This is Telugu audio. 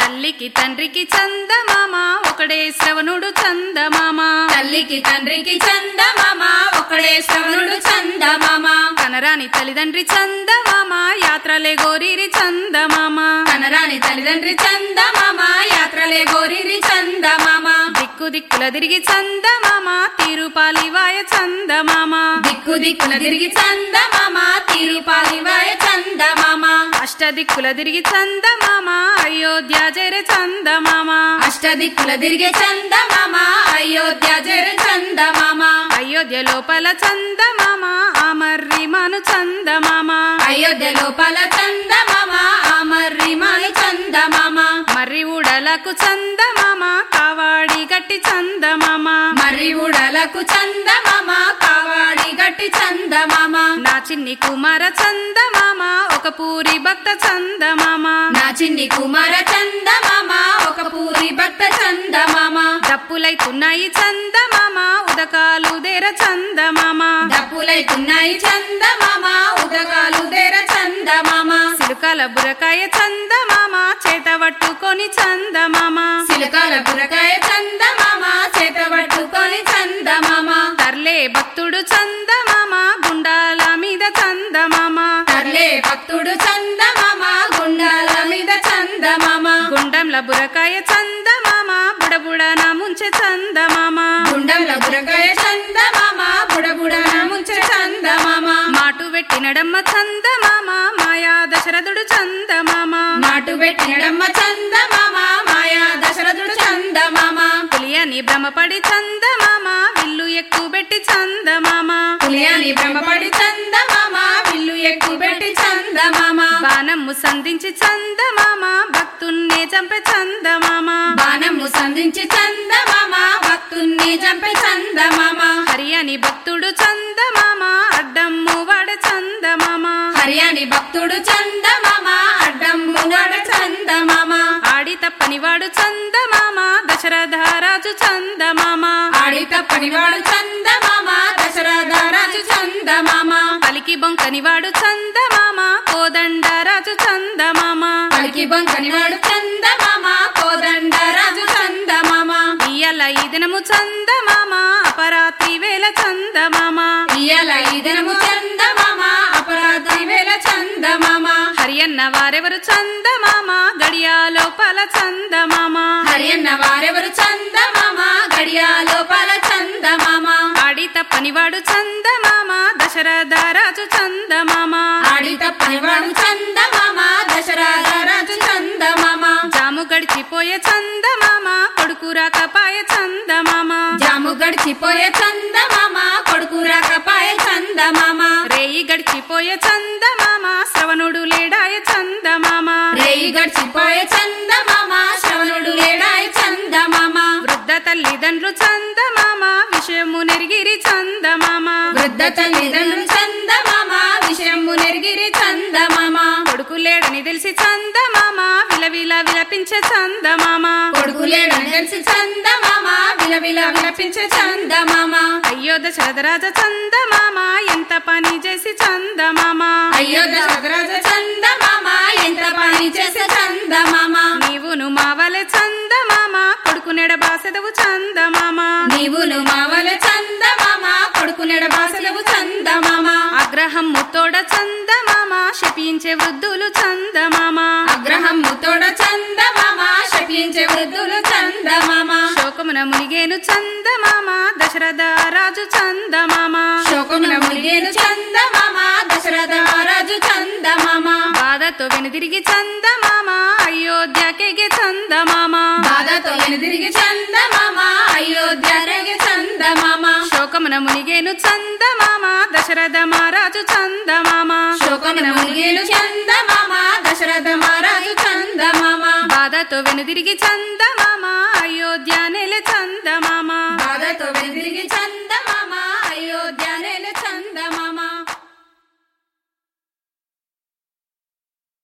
తల్లికి తండ్రికి చందమామ ఒకడే శ్రవణుడు చందమామ తల్లికి తండ్రికి చందమామ ఒకడే శ్రవణుడు చందమామ కనరాని తల్లిదండ్రి చందమామ యాత్రలే గోరీరి చందమామ కనరాని తల్లిదండ్రి చందమామ యాత్రలే గోరిరి చందమామ దిక్కు దిక్కుల తిరిగి చందమామ తీరుపాలివాయ చందమామ దిక్కు దిక్కుల తిరిగి చందమామ తిరుపాలివాయ చందమామ అష్ట దిక్కుల తిరిగి చందమామ అయోధ్య జరే చందమామ అష్టదిక్కుల తిరిగే చందమామ అయోధ్య జర చందమామ అయోధ్య లోపల చందమామ అమర్రి మను చందమామ అయోధ్య లోపల చందమామ అమర్రి మాను చందమామ మర్రి ఉడలకు చందమామ కావాడి గట్టి చందమామ మర్రి ఉడలకు చందమామ కావాడి గట్టి చందమామ నా చిన్ని కుమార చందమామ ఒక పూరి భక్త చందమామ నా చిన్ని కుమార చందమామ ఒక పూరి భక్త చందమామ దప్పులైతున్నాయి చందమామ ఉదకాలు దేర చందమామ డప్పులైతున్నాయి చందమామ ఉదకాలు తెర చందమామ సిలుకల బురకాయ చందమామ చేత పట్టుకొని చందమామ సిలకాల బురకాయ చందమామ చేత పట్టుకొని చందమామ తర్లే భక్తుడు చందమామ గుండాల మీద చందమామ తర్లే భక్తుడు చందమామ గుండాల మీద చందమామ గుండంల బురకాయ చందమామ బుడబుడ నా ముంచె చందమామ గుండంల బురకాయ చందమామ బుడబుడ ముంచె చందమామ మాటు పెట్టినడమ్మ చందమామ మాయా దశరథుడు చందమామ నాటు పెట్టినడమ్మ చందమామ మాయా దశరథుడు చందమామ పులియని భ్రమపడి చందమామ విల్లు ఎక్కువ పెట్టి చందమామ పులియాని భ్రమపడి చందమామ విల్లు ఎక్కువ పెట్టి చందమామ బాణమ్ము సంధించి చందమామ భక్తున్నే చంపే చందమామ బాణము సంధించి చందమామ భక్తుణ్ణి చంపే చందమామ హరియని భక్తుడు చందమామ అడ్డమ్ము వాడ చందమామ హర్యాని భక్తుడు చందమామ అడ్డమ్ము నడ చందమామ ఆడి తప్పని వాడు చందమామ దశరథరాజు చందమామ ఆడి తప్పని వాడు చందమామ దశరథ రాజు చందమామ పలికి బొంకని వాడు చందమామ కోదండరాజు చందమామ పలికి బొంకని వాడు చందమామ కోదండ రాజు చందమామ ఇయ్యల ఈ దినము చందమామ అపరాత్రి వేల చందమామ ఇయ్యాల ఈ దినము చందమామ అపరాధి వేల చందమామ హరియన్న వారెవరు చందమామ గడియా లోపల చందమామ హరియన్న వారెవరు చందమామ గడియా లోపల చందమామ ఆడి తప్పని వాడు చందమామ దశరథరాజు చందమామ ఆడి తప్పని వాడు చందమామ దశరథ రాజు చందమామ జాము గడిచిపోయే చందమామ కొడుకు రాకపాయ చందమామ జాము గడిచిపోయే చందమామ కొడుకు రాకపాయ చందమామ రేయి గడిచిపోయే చందమామ శ్రవణుడు లేడాయ చందమామ రేయి గడిచిపోయే చందమామ శ్రవణుడు లేడాయ చందమామ వృద్ధ తల్లిదండ్రులు చందమామ విషయము నెరిగిరి చందమామ వృద్ధ తల్లిదండ్రులు చందమామ విషయము నెరిగిరి చందమామ కొడుకు లేడని తెలిసి చందమామ విలవిల విలపించే చందమామ కొడుకు లేడని తెలిసి చందమామ విలవిల విలపించే చందమామ అయ్యో దశరథరాజ చందమామ ఎంత పని చేసి చందమామ అయ్యో దశరథ చందమామ ఎంత పని చేసే చందమామ నీవును మావలే చందమామ కొడుకు నెడబాసెదవు చందమామ నీవును మావల చందమామ కొడుకు నెడబాసలవు చందమామ అగ్రహము తోడ చందమామ శపించే వృద్ధులు చందమామ అగ్రహము తోడ చందమామ శపించే వృద్ధులు చందమామ శోకమున మునిగేను చందమామ దశరథ రాజు చందమామ శోకమున మునిగేను చందమామ దశరథ రాజు చందమామ బాధతో వెనుదిరిగి చందమామ అయోధ్యకెగే చందమామ బాధతో తిరిగి చందమామ అయోధ్య రేగే చందమామ శోకమున మునిగేను చందమామ దశరథ మహారాజు చందమామ శోకమున మునిగేను చందమామ దశరథ మహారాజు చందమామ బాధతో వెనుదిరిగి చందమామ అయోధ్య నెల చందమామ బాధతో తిరిగి